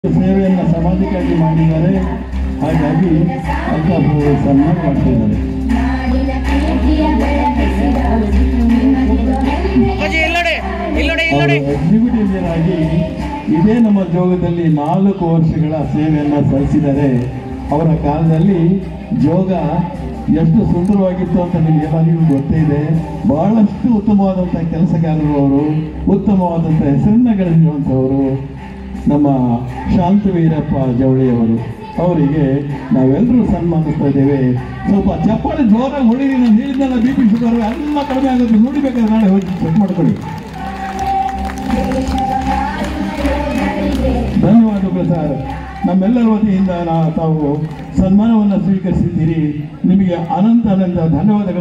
ಸೇವೆಯನ್ನು ಸಮಾಜಕ್ಕಾಗಿ ಮಾಡಿದ್ದಾರೆ ಹಾಗಾಗಿ ಅಲ್ತಾಫ್ ಅವರು ಸನ್ಮಾನ ಮಾಡ್ತಿದ್ದಾರೆ ನಾಡಿನ ಕೀರ್ತಿಯ ಬೆಳಗಿಸಿದ ನಿಮ್ಮನಿದು ಹೆಮ್ಮೆ ಅಪ್ಪಾಜಿ ಇಲ್ಲೋಡಿ ಇಲ್ಲೋಡಿ ಅವರು ಇಲ್ಲೋಡಿ ಎಕ್ಸಿಕ್ಯೂಟಿವ್ ಇಂಜಿನಿಯರ್ ಆಗಿ ಇದೇ ನಮ್ಮ ಜೋಗದಲ್ಲಿ ನಾಲ್ಕು ವರ್ಷಗಳ ಸೇವೆಯನ್ನು ಸಲ್ಲಿಸಿದ್ದಾರೆ ಅವರ ಕಾಲದಲ್ಲಿ ಜೋಗ ಎಷ್ಟು ಸುಂದರವಾಗಿತ್ತು ಅಂತ ನಿಮಗೆಲ್ಲರಿಗೂ ಗೊತ್ತೇ ಇದೆ ಬಹಳಷ್ಟು ಉತ್ತಮವಾದಂಥ ಕೆಲಸಗಾರರು ಅವರು ಉತ್ತಮವಾದಂಥ ಹೆಸರನ್ನ ಗಳಿಸಿರುವಂಥವರು ನಮ್ಮ ಶಾಂತವೀರಪ್ಪ ಜವಳಿಯವರು ಅವರಿಗೆ ನಾವೆಲ್ಲರೂ ಸನ್ಮಾನಿಸ್ತಾ ಇದ್ದೇವೆ ಸ್ವಲ್ಪ ಚಪ್ಪಾಳೆ ಜೋರಾಗಿ ಹೊಡಿರಿ ನಾನು ಹೇಳಿದ್ದೆಲ್ಲ ಬಿ ಪಿ ಶುಗರ್ ಎಲ್ಲ ಕಡಿಮೆ ಆಗುತ್ತೆ ನೋಡಿಬೇಕಾದ್ರೆ ನಾಳೆ ಹೋಗಿ ಚೆಕ್ ಮಾಡ್ಕೊಳ್ಳಿ ಧನ್ಯವಾದಗಳು ಸರ್ ನಮ್ಮೆಲ್ಲರ ವತಿಯಿಂದ ನಾ ತಾವು ಸನ್ಮಾನವನ್ನು ಸ್ವೀಕರಿಸಿದ್ದೀರಿ ನಿಮಗೆ ಅನಂತ ಅನಂತ ಧನ್ಯವಾದಗಳು